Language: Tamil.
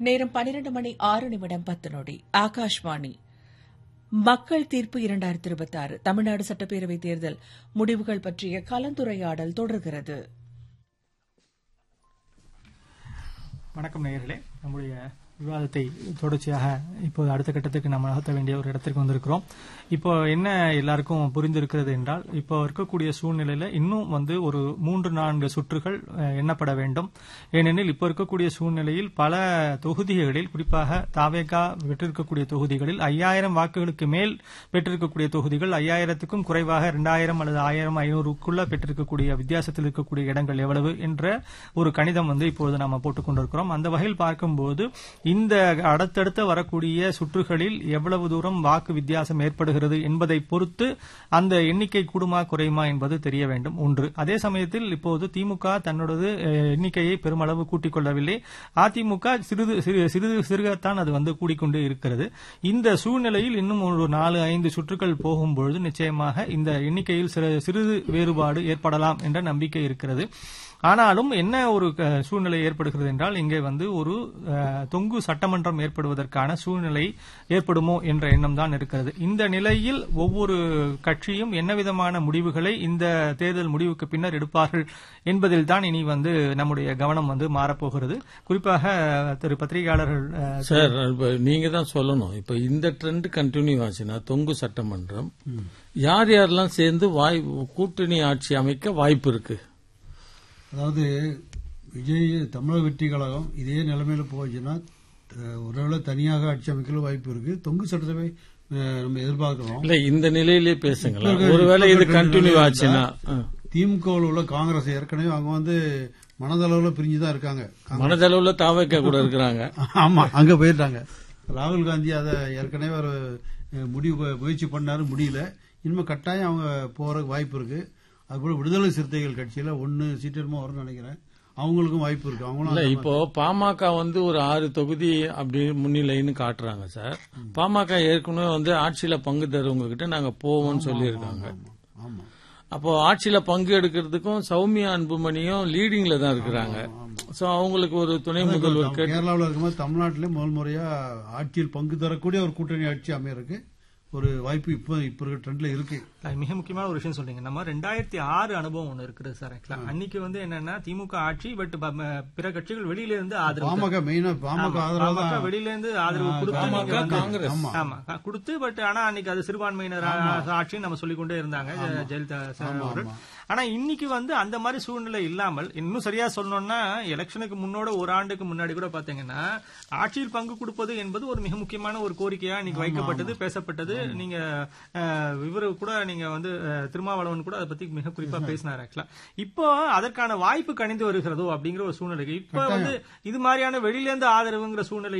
நேரம் பன்னிரண்டு மணி ஆறு நிமிடம் பத்து நொடி ஆகாஷ்வாணி மக்கள் தீர்ப்பு இரண்டாயிரத்தி இருபத்தி ஆறு தமிழ்நாடு சட்டப்பேரவைத் தேர்தல் முடிவுகள் பற்றிய கலந்துரையாடல் தொடர்கிறது வணக்கம் நேயர்களே நம்முடைய விவாதத்தை தொடர்ச்சியாக இப்போது அடுத்த கட்டத்துக்கு நம்ம நகர்த்த வேண்டிய ஒரு இடத்திற்கு வந்திருக்கிறோம் இப்போ என்ன எல்லாருக்கும் புரிந்திருக்கிறது என்றால் இப்போ இருக்கக்கூடிய சூழ்நிலையில இன்னும் வந்து ஒரு மூன்று நான்கு சுற்றுகள் அஹ், எண்ணப்பட வேண்டும் ஏனெனில் இப்போ இருக்கக்கூடிய சூழ்நிலையில் பல தொகுதிகளில் குறிப்பாக தாவேகா பெற்றிருக்கக்கூடிய தொகுதிகளில் ஐயாயிரம் வாக்குகளுக்கு மேல் பெற்றிருக்கக்கூடிய தொகுதிகள் ஐயாயிரத்துக்கும் குறைவாக இரண்டாயிரம் அல்லது ஆயிரம் ஐநூறுக்குள்ள பெற்றிருக்கக்கூடிய வித்தியாசத்தில் இருக்கக்கூடிய இடங்கள் எவ்வளவு என்ற ஒரு கணிதம் வந்து இப்பொழுது நாம போட்டுக் கொண்டிருக்கிறோம் அந்த வகையில் பார்க்கும்போது இந்த அடுத்தடுத்த வரக்கூடிய சுற்றுகளில் எவ்வளவு தூரம் வாக்கு வித்தியாசம் ஏற்படுகிறது என்பதை பொறுத்து அந்த எண்ணிக்கை கூடுமா குறையுமா என்பது தெரிய வேண்டும் ஒன்று அதே சமயத்தில் இப்போது திமுக தன்னோடது அஹ், எண்ணிக்கையை பெருமளவு கூட்டிக் கொள்ளவில்லை அதிமுக சிறிது சிறு- சிறிது சிறுகத்தான் அது வந்து கூடிக்கொண்டு இருக்கிறது இந்த சூழ்நிலையில் இன்னும் ஒரு நாலு ஐந்து சுற்றுகள் போகும்பொழுது நிச்சயமாக இந்த எண்ணிக்கையில் சிறு- சிறிது வேறுபாடு ஏற்படலாம் என்ற நம்பிக்கை இருக்கிறது ஆனாலும் என்ன ஒரு அஹ், சூழ்நிலை ஏற்படுகிறது என்றால் இங்கே வந்து ஒரு அஹ், தொங்கு சட்டமன்றம் ஏற்படுவதற்கான சூழ்நிலை ஏற்படுமோ என்ற எண்ணம் தான் இருக்கிறது இந்த நிலையில் ஒவ்வொரு கட்சியும் என்ன விதமான முடிவுகளை இந்த தேர்தல் முடிவுக்கு பின்னர் எடுப்பார்கள் என்பதில் தான் இனி வந்து நம்முடைய கவனம் வந்து மாறப்போகிறது குறிப்பாக அஹ், திரு பத்திரிகையாளர்கள் அஹ், சார் இப்ப நீங்க தான் சொல்லணும் இப்ப இந்த ட்ரெண்ட் கண்டினியூ ஆச்சுன்னா தொங்கு சட்டமன்றம் யார் யாரெல்லாம் சேர்ந்து வாய் கூட்டணி ஆட்சி அமைக்க வாய்ப்பு இருக்கு அதாவது விஜய் தமிழக வெற்றி கழகம் இதே நிலைமையில போச்சுன்னா அஹ், ஒருவேளை தனியாக ஆட்சி அமைக்கல வாய்ப்பு இருக்கு தொங்கு சட்டசபை அஹ், நம்ம எதிர்பார்க்கிறோம் இல்ல இந்த நிலையிலே பேசுங்களேன் இப்ப இருக்க- ஒருவேளை இப்ப இது இருக்க கண்டினியூ நிலையில ஆச்சுன்னா ஆ. திமுகவில் உள்ள காங்கிரஸ் ஏற்கனவே அவங்க வந்து மனதளவுல பிரிஞ்சு தான் இருக்காங்க மனதளவுல தாவைக்க கூட இருக்கிறாங்க ஆமா அங்க போயிட்டாங்க ராகுல் காந்தி அதை ஏற்கனவே ஒரு அஹ், முடிவு முயற்சி பண்ணாரு முடியல இனிமே கட்டாயம் அவங்க போறதுக்கு வாய்ப்பு இருக்கு அதுபோல விடுதலை சிறுத்தைகள் கட்சியில ஒன்னு சீட்டு என்னமோ வரும்னு நினைக்கிறேன் அவங்களுக்கும் வாய்ப்பு இருக்கு இல்ல அவங்களும் இப்போ பாமக வந்து ஒரு ஆறு தொகுதி அப்படி முன்னிலைன்னு காட்டுறாங்க சார் பாமக ஏற்கனவே வந்து ஆட்சியில பங்கு தருவங்க கிட்ட நாங்க போவோம்னு சொல்லியிருக்காங்க ஆமா அப்போ ஆட்சியில பங்கு எடுக்கிறதுக்கும் சௌமியா அன்புமணியும் லீடிங்ல தான் இருக்கிறாங்க சோ அவங்களுக்கு ஒரு துணை முதல்வர் கேட்டு கேரளாவில் இருக்கும்போது தமிழ்நாட்டிலே முதல் முறையா ஆட்சியில் பங்கு தரக்கூடிய ஒரு கூட்டணி ஆட்சி அமையறதுக்கு ஒரு வாய்ப்பு இப்ப இப்ப இருக்க ட்ரெண்ட்ல இருக்கு அது மிக முக்கியமான ஒரு விஷயம் சொல்றீங்க நம்ம ரெண்டாயிரத்தி ஆறு அனுபவம் ஒண்ணு இருக்குது சார் ஆக்சுவலா அன்னைக்கு வந்து என்னன்னா திமுக ஆட்சி பட் பிற கட்சிகள் வெளியில இருந்து ஆதரவு பாமக மெயினா பாமக ஆதரவு பாமக தான் வெளியில இருந்து ஆதரவு கொடுத்து நீங்க வந்து- காங்கிரஸ் ஆமா ஆமா க- கொடுத்து பட் ஆனா அன்னைக்கு அது சிறுபான்மையினர் ஆட்சின்னு நம்ம சொல்லிக்கொண்டே இருந்தாங்க ஜெ- ஜெயலலிதா சார் அவர்கள் ஆனா இன்னைக்கு வந்து அந்த மாதிரி சூழ்நிலை இல்லாமல் இன்னும் சரியா சொல்லணும்னா எலெக்ஷனுக்கு முன்னோட ஒரு ஆண்டுக்கு முன்னாடி கூட பாத்தீங்கன்னா ஆட்சியில் பங்கு கொடுப்பது என்பது ஒரு மிக முக்கியமான ஒரு கோரிக்கையா இன்னைக்கு வைக்கப்பட்டது பேசப்பட்டது நீங்க அஹ், இவரு கூட நீங்க வந்து அஹ், திருமாவளவன் கூட அதை பத்தி மிக குறிப்பா பேசினார் ஆக்சுவலா இப்போ அதற்கான வாய்ப்பு கணிந்து வருகிறதோ அப்படிங்கிற ஒரு சூழ்நிலை இப்ப வந்து இது மாதிரியான வெளியில இருந்து ஆதரவுங்கிற சூழ்நிலை